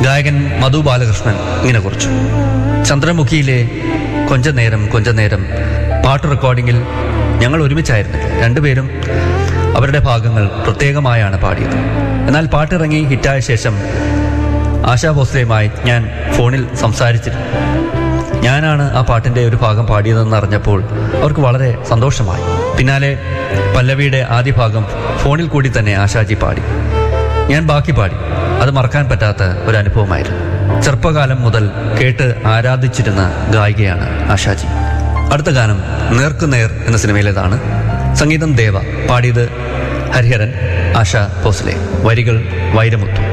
ഗായകൻ മധു ബാലകൃഷ്ണൻ ഇങ്ങനെ കുറിച്ചു ചന്ദ്രമുഖിയിലെ കൊഞ്ച നേരം കൊഞ്ച നേരം പാട്ട് റെക്കോർഡിങ്ങിൽ ഞങ്ങൾ ഒരുമിച്ചായിരുന്നില്ല രണ്ടുപേരും അവരുടെ ഭാഗങ്ങൾ പ്രത്യേകമായാണ് പാടിയത് എന്നാൽ പാട്ടിറങ്ങി ഹിറ്റായ ശേഷം ആശാ ഭോസ്ലെയുമായി ഞാൻ ഫോണിൽ സംസാരിച്ചിരുന്നു ഞാനാണ് ആ പാട്ടിന്റെ ഒരു ഭാഗം പാടിയതെന്ന് അറിഞ്ഞപ്പോൾ അവർക്ക് വളരെ സന്തോഷമായി പിന്നാലെ പല്ലവിയുടെ ആദ്യ ഭാഗം ഫോണിൽ കൂടി തന്നെ ആശാജി പാടി ഞാൻ ബാക്കി പാടി അത് മറക്കാൻ പറ്റാത്ത ഒരു അനുഭവമായിരുന്നു ചെറുപ്പകാലം മുതൽ കേട്ട് ആരാധിച്ചിരുന്ന ഗായികയാണ് ആശാജി അടുത്ത ഗാനം നേർക്കു നേർ എന്ന സിനിമയിലേതാണ് സംഗീതം ദേവ പാടിയത് ഹരിഹരൻ ആശ ഭോസ്ലെ വരികൾ വൈരമുത്തു